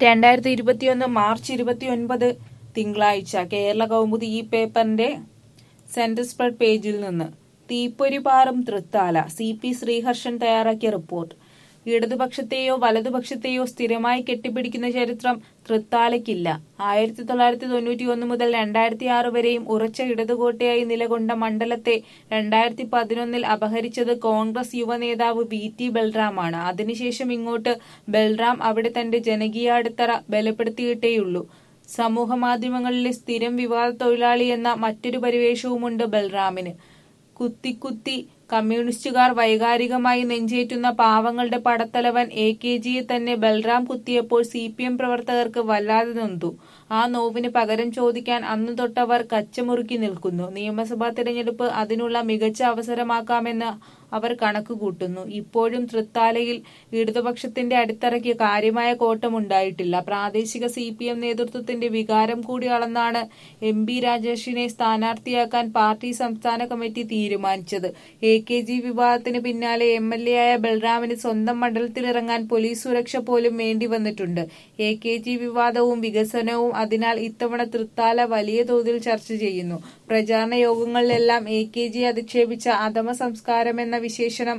രണ്ടായിരത്തി ഇരുപത്തിയൊന്ന് മാർച്ച് ഇരുപത്തിയൊൻപത് തിങ്കളാഴ്ച കേരള കൗമുദി ഈ പേപ്പറിന്റെ സെന്റർ സ്പ്രെഡ് പേജിൽ നിന്ന് തീപ്പൊരി പാറും തൃത്താല സി പി ശ്രീഹർഷൻ തയ്യാറാക്കിയ റിപ്പോർട്ട് ഇടതുപക്ഷത്തെയോ വലതുപക്ഷത്തെയോ സ്ഥിരമായി കെട്ടിപ്പിടിക്കുന്ന ചരിത്രം തൃത്താലയ്ക്കില്ല ആയിരത്തി തൊള്ളായിരത്തി തൊണ്ണൂറ്റി ഒന്ന് മുതൽ രണ്ടായിരത്തി ആറ് വരെയും ഉറച്ച ഇടതുകോട്ടയായി നിലകൊണ്ട മണ്ഡലത്തെ രണ്ടായിരത്തി പതിനൊന്നിൽ അപഹരിച്ചത് കോൺഗ്രസ് യുവ നേതാവ് വി ടി ബൽറാമാണ് അതിനുശേഷം ഇങ്ങോട്ട് ബൽറാം അവിടെ തന്റെ ജനകീയ അടിത്തറ ബലപ്പെടുത്തിയിട്ടേയുള്ളൂ സമൂഹ മാധ്യമങ്ങളിലെ സ്ഥിരം വിവാദ തൊഴിലാളി എന്ന മറ്റൊരു പരിവേഷവുമുണ്ട് ബൽറാമിന് കുത്തിക്കുത്തി കമ്മ്യൂണിസ്റ്റുകാർ വൈകാരികമായി നെഞ്ചേറ്റുന്ന പാവങ്ങളുടെ പടത്തലവൻ എ കെ ജിയെ തന്നെ ബൽറാം കുത്തിയപ്പോൾ സി പി എം പ്രവർത്തകർക്ക് വല്ലാതെ നൊന്തു ആ നോവിന് പകരം ചോദിക്കാൻ അന്നു തൊട്ടവർ കച്ചമുറുക്കി നിൽക്കുന്നു നിയമസഭാ തിരഞ്ഞെടുപ്പ് അതിനുള്ള മികച്ച അവസരമാക്കാമെന്ന് അവർ കണക്ക് കൂട്ടുന്നു ഇപ്പോഴും തൃത്താലയിൽ ഇടതുപക്ഷത്തിന്റെ അടിത്തറയ്ക്ക് കാര്യമായ കോട്ടമുണ്ടായിട്ടില്ല പ്രാദേശിക സി പി എം നേതൃത്വത്തിന്റെ വികാരം കൂടി അളന്നാണ് എം ബി രാജേഷിനെ സ്ഥാനാർത്ഥിയാക്കാൻ പാർട്ടി സംസ്ഥാന കമ്മിറ്റി തീരുമാനിച്ചത് എ കെ ജി വിവാദത്തിന് പിന്നാലെ എം എൽ എ ആയ ബൽറാമിന് സ്വന്തം മണ്ഡലത്തിലിറങ്ങാൻ പോലീസ് സുരക്ഷ പോലും വേണ്ടി വന്നിട്ടുണ്ട് എ കെ ജി വിവാദവും വികസനവും അതിനാൽ ഇത്തവണ തൃത്താല വലിയ തോതിൽ ചർച്ച ചെയ്യുന്നു പ്രചാരണ യോഗങ്ങളിലെല്ലാം എ കെ ജി അധിക്ഷേപിച്ച അധമ സംസ്കാരം എന്ന വിശേഷണം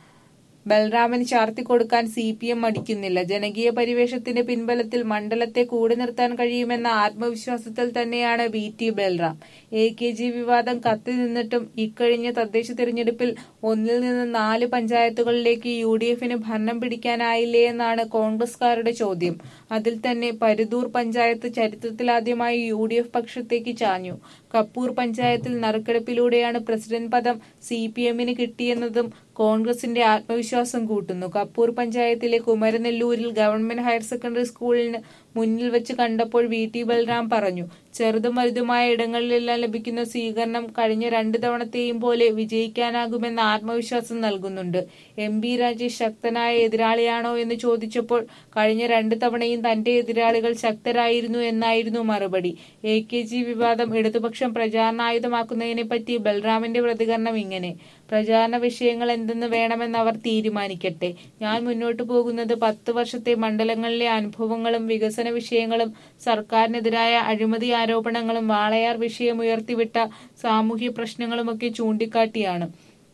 ബൽറാമിന് ചാർത്തിക്കൊടുക്കാൻ സി പി എം മടിക്കുന്നില്ല ജനകീയ പരിവേഷത്തിന്റെ പിൻബലത്തിൽ മണ്ഡലത്തെ കൂടി നിർത്താൻ കഴിയുമെന്ന ആത്മവിശ്വാസത്തിൽ തന്നെയാണ് V T Balram A K G വിവാദം കത്തി നിന്നിട്ടും ഇക്കഴിഞ്ഞ തദ്ദേശ തിരഞ്ഞെടുപ്പിൽ ഒന്നിൽ നിന്ന് നാല് പഞ്ചായത്തുകളിലേക്ക് യു ഡി എഫിന് ഭരണം പിടിക്കാനായില്ലേ എന്നാണ് കോൺഗ്രസുകാരുടെ ചോദ്യം അതിൽ തന്നെ പരുതൂർ പഞ്ചായത്ത് ചരിത്രത്തിലാദ്യമായി യു ഡി എഫ് പക്ഷത്തേക്ക് ചാഞ്ഞു കപ്പൂർ പഞ്ചായത്തിൽ നറുക്കെടുപ്പിലൂടെയാണ് പ്രസിഡന്റ് പദം സി പി എമ്മിന് കിട്ടിയെന്നതും കോൺഗ്രസിന്റെ ആത്മവിശ്വാസം കൂട്ടുന്നു കപ്പൂർ പഞ്ചായത്തിലെ കുമരനെല്ലൂരിൽ ഗവൺമെന്റ് ഹയർ സെക്കൻഡറി സ്കൂളിന് മുന്നിൽ വെച്ച് കണ്ടപ്പോൾ വി ടി ബൽറാം പറഞ്ഞു ചെറുതും വലുതുമായ ഇടങ്ങളിലെല്ലാം ലഭിക്കുന്ന സ്വീകരണം കഴിഞ്ഞ രണ്ടു തവണത്തെയും പോലെ വിജയിക്കാനാകുമെന്ന ആത്മവിശ്വാസം നൽകുന്നുണ്ട് എം ബി രാജേഷ് ശക്തനായ എതിരാളിയാണോ എന്ന് ചോദിച്ചപ്പോൾ കഴിഞ്ഞ രണ്ടു തവണയും തന്റെ എതിരാളികൾ ശക്തരായിരുന്നു എന്നായിരുന്നു മറുപടി എ കെ ജി വിവാദം ഇടതുപക്ഷം പ്രചാരണായുധമാക്കുന്നതിനെ പറ്റി ബൽറാമിന്റെ പ്രതികരണം ഇങ്ങനെ പ്രചാരണ വിഷയങ്ങൾ എന്തെന്ന് വേണമെന്ന് അവർ തീരുമാനിക്കട്ടെ ഞാൻ മുന്നോട്ടു പോകുന്നത് പത്ത് വർഷത്തെ മണ്ഡലങ്ങളിലെ അനുഭവങ്ങളും വികസന വിഷയങ്ങളും സർക്കാരിനെതിരായ അഴിമതി ആരോപണങ്ങളും വാളയാർ വിഷയം ഉയർത്തിവിട്ട സാമൂഹ്യ പ്രശ്നങ്ങളുമൊക്കെ ചൂണ്ടിക്കാട്ടിയാണ്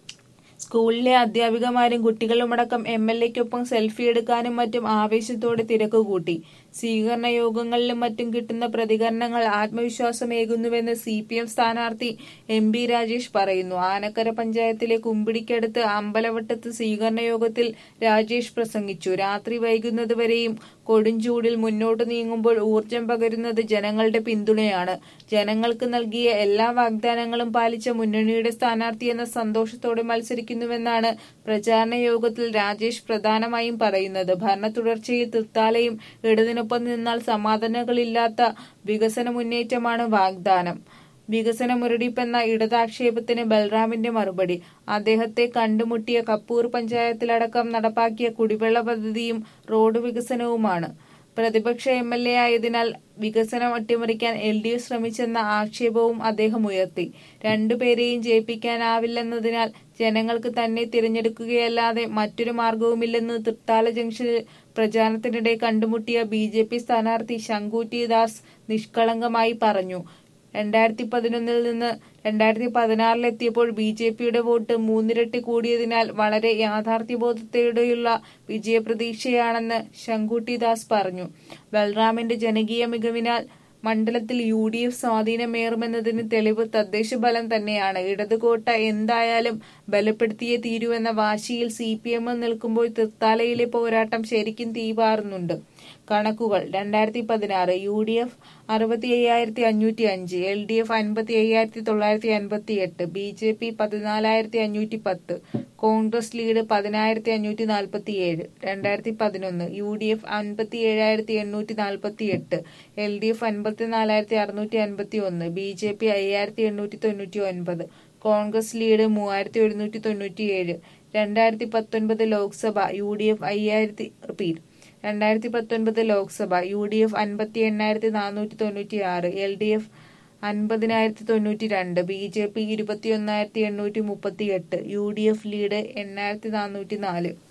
സ്കൂളിലെ അധ്യാപികമാരും കുട്ടികളുമടക്കം എം എൽ എക്കൊപ്പം സെൽഫി എടുക്കാനും മറ്റും ആവേശത്തോടെ തിരക്കുകൂട്ടി സ്വീകരണ യോഗങ്ങളിലും മറ്റും കിട്ടുന്ന പ്രതികരണങ്ങൾ ആത്മവിശ്വാസമേകുന്നുവെന്ന് സി പി എം സ്ഥാനാർത്ഥി എം ബി രാജേഷ് പറയുന്നു ആനക്കര പഞ്ചായത്തിലെ കുമ്പിടിക്കടുത്ത് അമ്പലവട്ടത്ത് സ്വീകരണ യോഗത്തിൽ രാജേഷ് പ്രസംഗിച്ചു രാത്രി വൈകുന്നതുവരെയും കൊടുംചൂടിൽ മുന്നോട്ട് നീങ്ങുമ്പോൾ ഊർജം പകരുന്നത് ജനങ്ങളുടെ പിന്തുണയാണ് ജനങ്ങൾക്ക് നൽകിയ എല്ലാ വാഗ്ദാനങ്ങളും പാലിച്ച മുന്നണിയുടെ സ്ഥാനാർത്ഥി എന്ന സന്തോഷത്തോടെ മത്സരിക്കുന്നുവെന്നാണ് പ്രചാരണ യോഗത്തിൽ രാജേഷ് പ്രധാനമായും പറയുന്നത് ഭരണ തുടർച്ചയിൽ തൃത്താലയും ഇടതിനൊപ്പം നിന്നാൽ സമാധാനങ്ങളില്ലാത്ത വികസന മുന്നേറ്റമാണ് വാഗ്ദാനം വികസന മുരടിപ്പെന്ന ഇടതാക്ഷേപത്തിന് ബൽറാമിന്റെ മറുപടി അദ്ദേഹത്തെ കണ്ടുമുട്ടിയ കപ്പൂർ പഞ്ചായത്തിലടക്കം നടപ്പാക്കിയ കുടിവെള്ള പദ്ധതിയും റോഡ് വികസനവുമാണ് പ്രതിപക്ഷ എം എൽ എ ആയതിനാൽ വികസനം അട്ടിമറിക്കാൻ എൽ ഡി എഫ് ശ്രമിച്ചെന്ന ആക്ഷേപവും അദ്ദേഹം ഉയർത്തി രണ്ടുപേരെയും ജയിപ്പിക്കാനാവില്ലെന്നതിനാൽ ജനങ്ങൾക്ക് തന്നെ തിരഞ്ഞെടുക്കുകയല്ലാതെ മറ്റൊരു മാർഗവുമില്ലെന്ന് തൃത്താല ജംഗ്ഷനിൽ പ്രചാരണത്തിനിടെ കണ്ടുമുട്ടിയ ബി ജെ പി സ്ഥാനാർത്ഥി ശങ്കൂറ്റി ദാസ് നിഷ്കളങ്കമായി പറഞ്ഞു രണ്ടായിരത്തി പതിനൊന്നിൽ നിന്ന് രണ്ടായിരത്തി പതിനാറിലെത്തിയപ്പോൾ ബി ജെ പിയുടെ വോട്ട് മൂന്നിരട്ടി കൂടിയതിനാൽ വളരെ യാഥാർത്ഥ്യബോധത്തോടെയുള്ള വിജയപ്രതീക്ഷയാണെന്ന് ശങ്കുട്ടി ദാസ് പറഞ്ഞു ബൽറാമിന്റെ ജനകീയ മികവിനാൽ മണ്ഡലത്തിൽ യു ഡി എഫ് സ്വാധീനമേറുമെന്നതിന് തെളിവ് തദ്ദേശ ബലം തന്നെയാണ് ഇടതുകോട്ട എന്തായാലും ബലപ്പെടുത്തിയേ തീരുവെന്ന വാശിയിൽ സി പി എം നിൽക്കുമ്പോൾ തൃത്താലയിലെ പോരാട്ടം ശരിക്കും തീപാറുന്നുണ്ട് കണക്കുകൾ രണ്ടായിരത്തി പതിനാറ് യു ഡി എഫ് അറുപത്തി അയ്യായിരത്തി അഞ്ഞൂറ്റി അഞ്ച് എൽ ഡി എഫ് അൻപത്തി അയ്യായിരത്തി തൊള്ളായിരത്തി അൻപത്തി എട്ട് ബി ജെ പി പതിനാലായിരത്തി അഞ്ഞൂറ്റി പത്ത് കോൺഗ്രസ് ലീഡ് പതിനായിരത്തി അഞ്ഞൂറ്റി നാൽപ്പത്തി ഏഴ് രണ്ടായിരത്തി പതിനൊന്ന് യു ഡി എഫ് അൻപത്തി ഏഴായിരത്തി എണ്ണൂറ്റി നാൽപ്പത്തി എട്ട് എൽ ഡി എഫ് അൻപത്തിനാലായിരത്തി അറുന്നൂറ്റി അൻപത്തി ഒന്ന് ബി ജെ പി അയ്യായിരത്തി എണ്ണൂറ്റി തൊണ്ണൂറ്റി ഒൻപത് കോൺഗ്രസ് ലീഡ് മൂവായിരത്തി ഒരുന്നൂറ്റി തൊണ്ണൂറ്റി ഏഴ് രണ്ടായിരത്തി പത്തൊൻപത് ലോക്സഭ യു ഡി എഫ് അയ്യായിരത്തി റിപ്പീറ്റ് രണ്ടായിരത്തി പത്തൊൻപത് ലോക്സഭ യു ഡി എഫ് അൻപത്തി എണ്ണായിരത്തി നാനൂറ്റി തൊണ്ണൂറ്റി ആറ് എൽ ഡി എഫ് അൻപതിനായിരത്തി തൊണ്ണൂറ്റി രണ്ട് ബി ജെ പി ഇരുപത്തി ഒന്നായിരത്തി എണ്ണൂറ്റി മുപ്പത്തി എട്ട് യു ഡി എഫ് ലീഡ് എണ്ണായിരത്തി നാനൂറ്റി നാല്